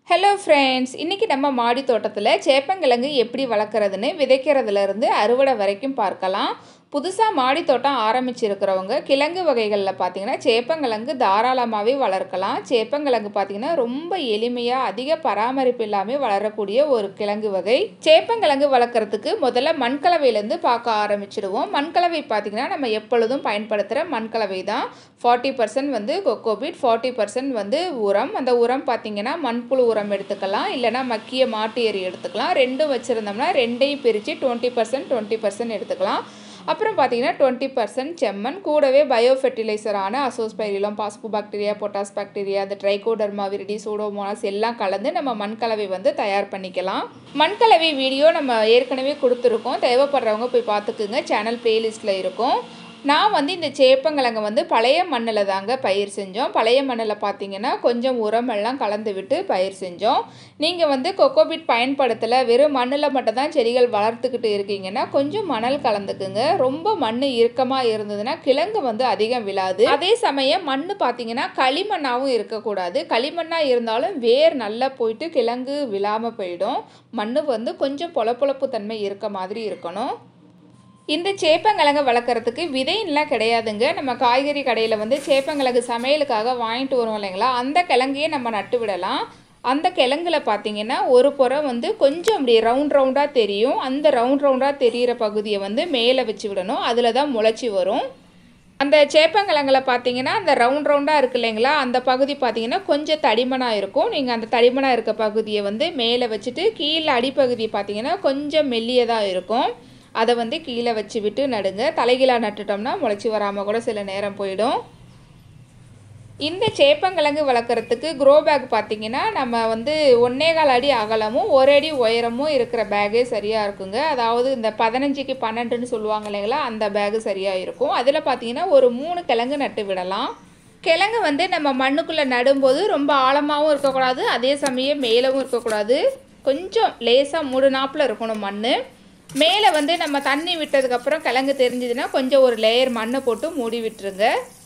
hello friends இன்றைக்கி நம்ம மாடி தோட்டத்தில் சேப்பங்கிழங்கு எப்படி வளர்க்குறதுன்னு விதைக்கிறதுலேருந்து அறுவடை வரைக்கும் பார்க்கலாம் புதுசாக மாடி தோட்டம் ஆரம்பிச்சிருக்கிறவங்க கிழங்கு வகைகளில் பார்த்தீங்கன்னா சேப்பங்கிழங்கு தாராளமாகவே வளர்க்கலாம் சேப்பங்கிழங்கு பார்த்தீங்கன்னா ரொம்ப எளிமையாக அதிக பராமரிப்பு இல்லாமல் வளரக்கூடிய ஒரு கிழங்கு வகை சேப்பங்கிழங்கு வளர்க்குறதுக்கு முதல்ல மண்கலவையிலேருந்து பார்க்க ஆரம்பிச்சிடுவோம் மண்கலவை பார்த்தீங்கன்னா நம்ம எப்பொழுதும் பயன்படுத்துகிற மண்கலவை தான் ஃபார்ட்டி பர்சன்ட் வந்து கொக்கோபிட் ஃபார்ட்டி பர்சன்ட் வந்து உரம் அந்த உரம் பார்த்தீங்கன்னா மண்புழு உரம் எடுத்துக்கலாம் இல்லைனா மக்கிய மாட்டு எரி எடுத்துக்கலாம் ரெண்டும் வச்சுருந்தோம்னா ரெண்டையும் பிரித்து டுவெண்ட்டி பர்சன்ட் டுவெண்ட்டி பர்சன்ட் எடுத்துக்கலாம் அப்புறம் பார்த்தீங்கன்னா டுவெண்ட்டி பர்சன்ட் செம்மண் கூடவே பயோ ஃபெர்டிலைசரான azospirillum phospho bacteria potash bacteria அந்த ட்ரைகோடர்மா விரிடி சூடோமோனாஸ் எல்லாம் கலந்து நம்ம மண்கலவை வந்து தயார் பண்ணிக்கலாம் மண்கலவை வீடியோ நம்ம ஏற்கனவே கொடுத்துருக்கோம் தேவைப்படுறவங்க போய் பார்த்துக்குங்க சேனல் ப்ளேலிஸ்ட்டில் இருக்கும் நான் வந்து இந்த சேப்பங்கிழங்கு வந்து பழைய மண்ணில் தாங்க பயிர் செஞ்சோம் பழைய மண்ணில் பார்த்தீங்கன்னா கொஞ்சம் உரமெல்லாம் கலந்து விட்டு பயிர் செஞ்சோம் நீங்கள் வந்து கொக்கோபிட் பயன்படுத்தலை வெறும் மண்ணில் மட்டும் தான் செடிகள் வளர்த்துக்கிட்டு இருக்கீங்கன்னா கொஞ்சம் மணல் கலந்துக்குங்க ரொம்ப மண் இறுக்கமாக இருந்ததுன்னா கிழங்கு வந்து அதிகம் விழாது அதே சமயம் மண் பார்த்தீங்கன்னா களிமண்ணாகவும் இருக்கக்கூடாது களிமண்ணாக இருந்தாலும் வேர் நல்லா போயிட்டு கிழங்கு விழாமல் போயிடும் மண் வந்து கொஞ்சம் பொலப்பொலப்பு தன்மை இருக்க மாதிரி இருக்கணும் இந்த சேப்பங்கிழங்கு வளர்க்குறதுக்கு விதைன்லாம் கிடையாதுங்க நம்ம காய்கறி கடையில் வந்து சேப்பங்கிழங்கு சமையலுக்காக வாங்கிட்டு வருவோம் இல்லைங்களா அந்த கிழங்கையே நம்ம நட்டு விடலாம் அந்த கிழங்குல பார்த்தீங்கன்னா ஒரு புறம் வந்து கொஞ்சம் அப்படி ரவுண்ட் ரவுண்டாக தெரியும் அந்த ரவுண்ட் ரவுண்டாக தெரிகிற பகுதியை வந்து மேலே வச்சு விடணும் அதில் தான் முளைச்சி வரும் அந்த சேப்பங்கிழங்குல பார்த்தீங்கன்னா அந்த ரவுண்ட் ரவுண்டாக இருக்கு இல்லைங்களா அந்த பகுதி பார்த்தீங்கன்னா கொஞ்சம் தடிமனாக இருக்கும் நீங்கள் அந்த தடிமனாக இருக்க பகுதியை வந்து மேலே வச்சுட்டு கீழே அடிப்பகுதி பார்த்தீங்கன்னா கொஞ்சம் மெல்லியதாக இருக்கும் அதை வந்து கீழே வச்சு விட்டு நடுங்க தலைகீழாக நட்டுட்டோம்னா முளைச்சி வராமல் கூட சில நேரம் போயிடும் இந்த சேப்பங்கிழங்கு வளர்க்குறதுக்கு க்ரோ பேக் பார்த்திங்கன்னா நம்ம வந்து ஒன்னே கால் அடி அகலமும் ஒரு அடி உயரமும் இருக்கிற பேக்கே சரியாக இருக்குங்க அதாவது இந்த பதினஞ்சுக்கு பன்னெண்டுன்னு சொல்லுவாங்க இல்லைங்களா அந்த பேகு சரியாக இருக்கும் அதில் பார்த்தீங்கன்னா ஒரு மூணு கிழங்கு நட்டு விடலாம் கிழங்கு வந்து நம்ம மண்ணுக்குள்ளே நடும்போது ரொம்ப ஆழமாகவும் இருக்கக்கூடாது அதே சமயம் மேலவும் இருக்கக்கூடாது கொஞ்சம் லேசாக மூடு நாப்பில் இருக்கணும் மண் மேலே வந்து நம்ம தண்ணி விட்டதுக்கப்புறம் கிழங்கு தெரிஞ்சதுன்னா கொஞ்சம் ஒரு லேயர் மண்ணை போட்டு மூடி விட்டுருங்க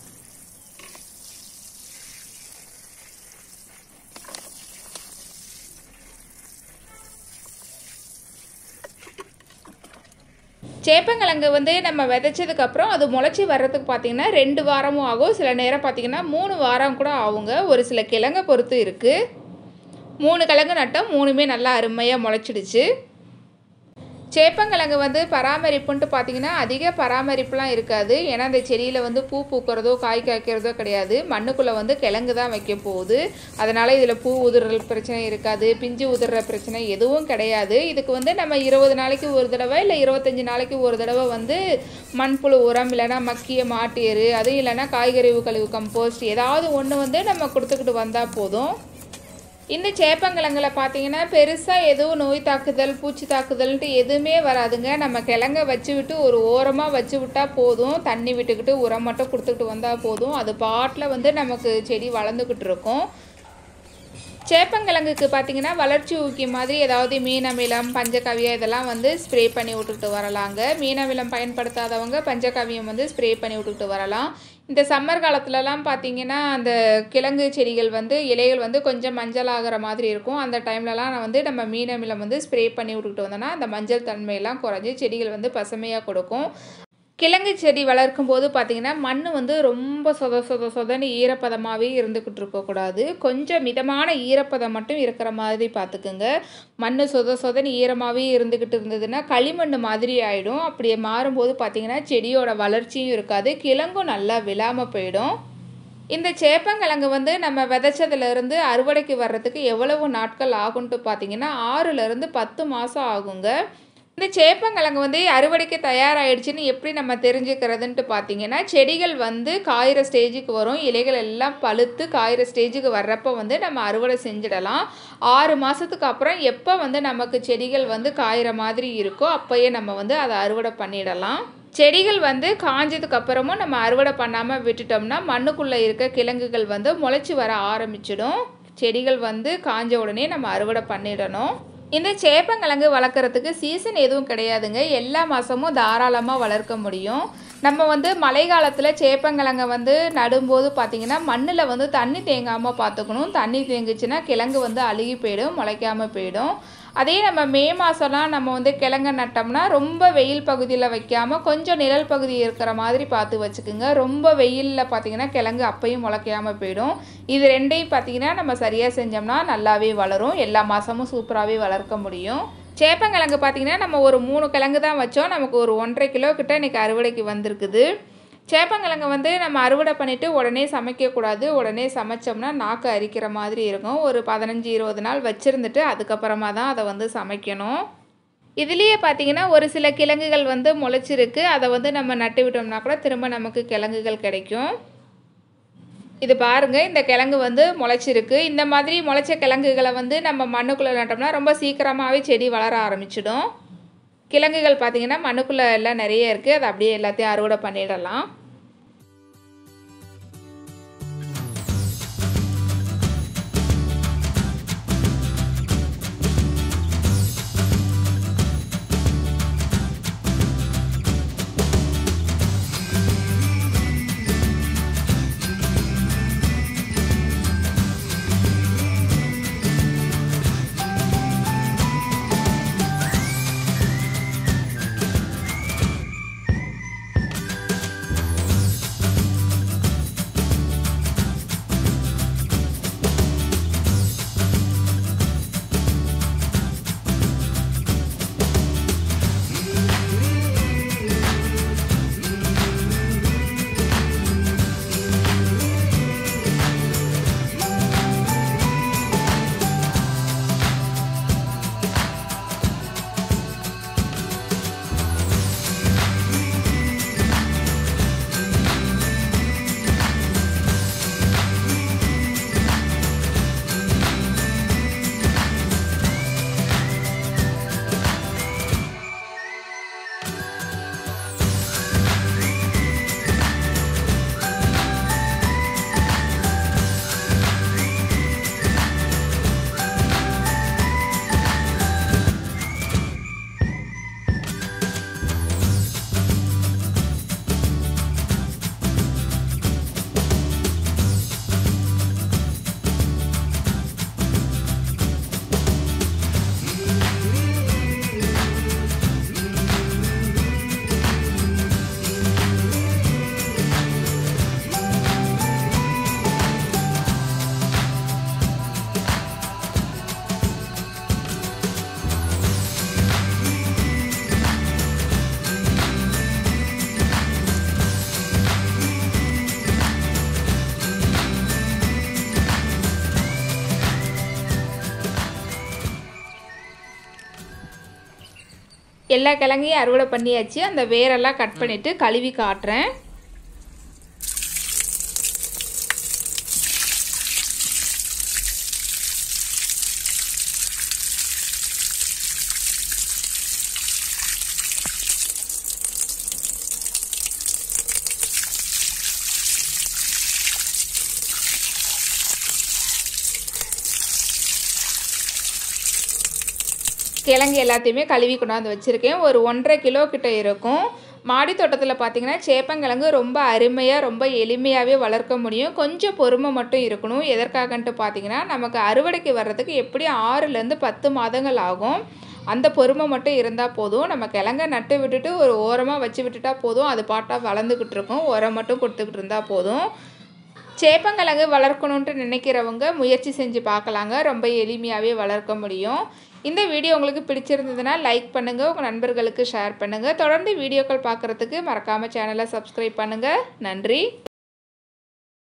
சேப்பங்கிழங்கு வந்து நம்ம விதைச்சதுக்கப்புறம் அது முளைச்சி வர்றதுக்கு பார்த்திங்கன்னா ரெண்டு வாரமும் ஆகும் சில நேரம் பார்த்திங்கன்னா மூணு வாரம் கூட ஆகுங்க ஒரு சில கிழங்கை பொறுத்து இருக்குது மூணு கிழங்கு நட்டோம் மூணுமே நல்லா அருமையாக முளைச்சிடுச்சு சேப்பங்கிழங்கு வந்து பராமரிப்புன்ட்டு பார்த்தீங்கன்னா அதிக பராமரிப்புலாம் இருக்காது ஏன்னா அந்த செடியில் வந்து பூ பூக்கிறதோ காய் காய்க்கிறதோ கிடையாது மண்ணுக்குள்ளே வந்து கிழங்கு தான் வைக்க போகுது அதனால் இதில் பூ உதிர்றல் பிரச்சனை இருக்காது பிஞ்சு உதிர்ற பிரச்சனை எதுவும் கிடையாது இதுக்கு வந்து நம்ம இருபது நாளைக்கு ஒரு தடவை இல்லை இருபத்தஞ்சி நாளைக்கு ஒரு தடவை வந்து மண்புழு உரம் இல்லைனா மக்கிய மாட்டு எரு அதுவும் இல்லைனா காய்கறி கழிவு கம்போஸ்ட் ஏதாவது ஒன்று வந்து நம்ம கொடுத்துக்கிட்டு வந்தால் போதும் இந்த சேப்பங்கிழங்குல பார்த்தீங்கன்னா பெருசாக எதுவும் நோய் தாக்குதல் பூச்சி தாக்குதல்ன்ட்டு எதுவுமே வராதுங்க நம்ம கிழங்க வச்சு விட்டு ஒரு ஓரமாக வச்சு விட்டால் போதும் தண்ணி விட்டுக்கிட்டு உரம் மட்டும் கொடுத்துக்கிட்டு வந்தால் போதும் அது பாட்டில் வந்து நமக்கு செடி வளர்ந்துக்கிட்டு இருக்கும் சேப்பங்கிழங்குக்கு பார்த்தீங்கன்னா வளர்ச்சி ஊக்கி மாதிரி ஏதாவது மீன் அமிலம் பஞ்சகவியம் இதெல்லாம் வந்து ஸ்ப்ரே பண்ணி விட்டுக்கிட்டு வரலாங்க மீன் அமிலம் பயன்படுத்தாதவங்க பஞ்சகவியம் வந்து ஸ்ப்ரே பண்ணி விட்டுக்கிட்டு வரலாம் இந்த சம்மர் காலத்துலலாம் பார்த்தீங்கன்னா அந்த கிழங்கு செடிகள் வந்து இலைகள் வந்து கொஞ்சம் மஞ்சள் ஆகிற மாதிரி இருக்கும் அந்த டைம்லலாம் வந்து நம்ம மீன் அமிலம் வந்து ஸ்ப்ரே பண்ணி விட்டுக்கிட்டு வந்தோம்னா அந்த மஞ்சள் தன்மையெல்லாம் குறைஞ்சி செடிகள் வந்து பசுமையாக கொடுக்கும் கிழங்கு செடி வளர்க்கும் போது பார்த்திங்கன்னா மண் வந்து ரொம்ப சொத சொத சொதன்னு ஈரப்பதமாகவே இருந்துக்கிட்டு இருக்கக்கூடாது கொஞ்சம் மிதமான ஈரப்பதம் மட்டும் இருக்கிற மாதிரி பார்த்துக்குங்க மண் சொத சொதன்னு ஈரமாகவே இருந்துக்கிட்டு இருந்ததுன்னா களிமண் மாதிரி ஆகிடும் அப்படியே மாறும்போது பார்த்திங்கன்னா செடியோட வளர்ச்சியும் இருக்காது கிழங்கும் நல்லா விழாமல் போயிடும் இந்த சேப்பங்கிழங்கு வந்து நம்ம விதைச்சதுலேருந்து அறுவடைக்கு வர்றதுக்கு எவ்வளவு நாட்கள் ஆகுன்ட்டு பார்த்தீங்கன்னா ஆறுலேருந்து பத்து மாதம் ஆகுங்க இந்த சேப்பங்கிழங்கு வந்து அறுவடைக்கு தயாராகிடுச்சின்னு எப்படி நம்ம தெரிஞ்சுக்கிறதுன்ட்டு பார்த்தீங்கன்னா செடிகள் வந்து காயிற ஸ்டேஜுக்கு வரும் இலைகள் எல்லாம் பழுத்து காயிற ஸ்டேஜுக்கு வர்றப்போ வந்து நம்ம அறுவடை செஞ்சிடலாம் ஆறு மாதத்துக்கு அப்புறம் எப்போ வந்து நமக்கு செடிகள் வந்து காயிற மாதிரி இருக்கோ அப்போயே நம்ம வந்து அதை அறுவடை பண்ணிடலாம் செடிகள் வந்து காஞ்சதுக்கு அப்புறமும் நம்ம அறுவடை பண்ணாமல் விட்டுட்டோம்னா மண்ணுக்குள்ளே இருக்க கிழங்குகள் வந்து முளைச்சி வர ஆரம்பிச்சிடும் செடிகள் வந்து காஞ்ச உடனே நம்ம அறுவடை பண்ணிடணும் இந்த சேப்பங்கிழங்கு வளர்க்குறதுக்கு சீசன் எதுவும் கிடையாதுங்க எல்லா மாதமும் தாராளமாக வளர்க்க முடியும் நம்ம வந்து மழை காலத்தில் சேப்பங்கிழங்க வந்து நடும்போது பார்த்திங்கன்னா மண்ணில் வந்து தண்ணி தேங்காமல் பார்த்துக்கணும் தண்ணி தேங்குச்சுன்னா கிழங்கு வந்து அழுகி போயிடும் முளைக்காமல் போயிடும் அதே நம்ம மே மாதம்லாம் நம்ம வந்து கிழங்க நட்டோம்னா ரொம்ப வெயில் பகுதியில் வைக்காமல் கொஞ்சம் நிழல் பகுதி இருக்கிற மாதிரி பார்த்து வச்சுக்குங்க ரொம்ப வெயிலில் பார்த்திங்கன்னா கிழங்கு அப்பையும் முளைக்காமல் போயிடும் இது ரெண்டையும் பார்த்திங்கன்னா நம்ம சரியாக செஞ்சோம்னா நல்லாவே வளரும் எல்லா மாதமும் சூப்பராகவே வளர்க்க முடியும் சேப்பங்கிழங்கு பார்த்திங்கன்னா நம்ம ஒரு மூணு கிழங்கு தான் வச்சோம் நமக்கு ஒரு ஒன்றரை கிலோ கிட்ட இன்றைக்கி அறுவடைக்கு வந்திருக்குது சேப்பங்கிழங்கு வந்து நம்ம அறுவடை பண்ணிவிட்டு உடனே சமைக்கக்கூடாது உடனே சமைச்சோம்னா நாக்கு அரிக்கிற மாதிரி இருக்கும் ஒரு பதினஞ்சு இருபது நாள் வச்சுருந்துட்டு அதுக்கப்புறமா தான் அதை வந்து சமைக்கணும் இதுலேயே பார்த்தீங்கன்னா ஒரு சில கிழங்குகள் வந்து முளைச்சிருக்கு அதை வந்து நம்ம நட்டு விட்டோம்னா கூட திரும்ப நமக்கு கிழங்குகள் கிடைக்கும் இது பாருங்கள் இந்த கிழங்கு வந்து முளைச்சிருக்கு இந்த மாதிரி முளைச்ச கிழங்குகளை வந்து நம்ம மண்ணுக்குள்ளே நட்டோம்னா ரொம்ப சீக்கிரமாகவே செடி வளர ஆரம்பிச்சிடும் கிழங்குகள் பார்த்திங்கன்னா மண்ணுக்குள்ளே எல்லாம் நிறைய இருக்குது அதை அப்படியே எல்லாத்தையும் அறுவடை பண்ணிடலாம் எல்லா கிழங்கையும் அறுவடை பண்ணியாச்சு அந்த வேரெல்லாம் கட் பண்ணிவிட்டு கழுவி காட்டுறேன் கிழங்கு எல்லாத்தையுமே கழுவி கொண்டாந்து வச்சுருக்கேன் ஒரு ஒன்றரை கிலோ கிட்ட இருக்கும் மாடி தோட்டத்தில் பார்த்தீங்கன்னா சேப்பங்கிழங்கு ரொம்ப அருமையாக ரொம்ப எளிமையாகவே வளர்க்க முடியும் கொஞ்சம் பொறுமை மட்டும் இருக்கணும் எதற்காகன்ட்டு பார்த்தீங்கன்னா நமக்கு அறுவடைக்கு வர்றதுக்கு எப்படி ஆறுலேருந்து பத்து மாதங்கள் ஆகும் அந்த பொறுமை மட்டும் இருந்தால் போதும் நம்ம கிழங்க நட்டு விட்டுட்டு ஒரு ஓரமாக வச்சு விட்டுட்டா போதும் அது பாட்டாக வளர்ந்துக்கிட்டு இருக்கும் உரம் மட்டும் கொடுத்துக்கிட்டு இருந்தால் போதும் சேப்பங்கிழங்கு வளர்க்கணுன்ட்டு நினைக்கிறவங்க முயற்சி செஞ்சு பார்க்கலாங்க ரொம்ப எளிமையாகவே வளர்க்க முடியும் இந்த வீடியோ உங்களுக்கு பிடிச்சிருந்ததுன்னா லைக் பண்ணுங்கள் உங்கள் நண்பர்களுக்கு ஷேர் பண்ணுங்கள் தொடர்ந்து வீடியோக்கள் பார்க்குறதுக்கு மறக்காமல் சேனலை சப்ஸ்கிரைப் பண்ணுங்கள் நன்றி